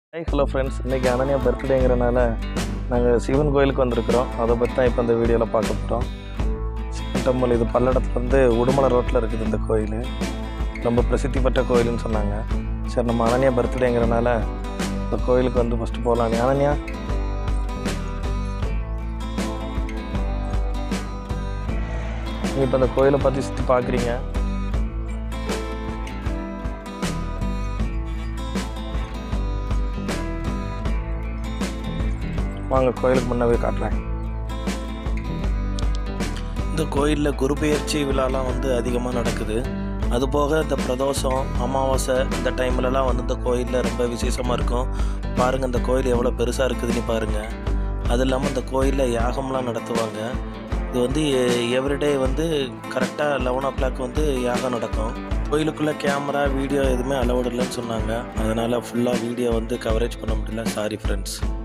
high hello friends இன்றைக்கி அனன்யா பர்த்டேங்கிறனால நாங்கள் சிவன் கோயிலுக்கு வந்திருக்கிறோம் அதை பற்றி தான் இப்போ இந்த வீடியோவில் பார்க்க போகிறோம் சிவன் டெம்பிள் இது பல்லடத்துலேருந்து உடுமலை ரோட்டில் இருக்குது இந்த கோயில் ரொம்ப பிரசித்தி பெற்ற கோயிலுன்னு சொன்னாங்க சரி நம்ம அனன்யா பர்த்டேங்கிறனால இந்த கோயிலுக்கு வந்து ஃபஸ்ட்டு போகலாம் அனன்யா நீங்கள் இப்போ இந்த கோயிலை பற்றி சுற்றி பார்க்குறீங்க வாங்க கோயிலுக்கு முன்னாவே காட்டுறேன் இந்த கோயிலில் குரு பெயர்ச்சி விழாலாம் வந்து அதிகமாக நடக்குது அதுபோக இந்த பிரதோஷம் அமாவாசை இந்த டைம்லலாம் வந்து இந்த கோயிலில் ரொம்ப விசேஷமாக இருக்கும் பாருங்கள் இந்த கோயில் எவ்வளோ பெருசாக இருக்குதுன்னு பாருங்கள் அது இல்லாமல் இந்த கோயிலில் யாகம்லாம் நடத்துவாங்க இது வந்து எவ்ரிடே வந்து கரெக்டாக லெவன் ஓ கிளாக் வந்து யாகம் நடக்கும் கோயிலுக்குள்ளே கேமரா வீடியோ எதுவுமே அலௌட் இல்லைன்னு சொன்னாங்க அதனால் ஃபுல்லாக வீடியோ வந்து கவரேஜ் பண்ண முடியல சாரி ஃப்ரெண்ட்ஸ்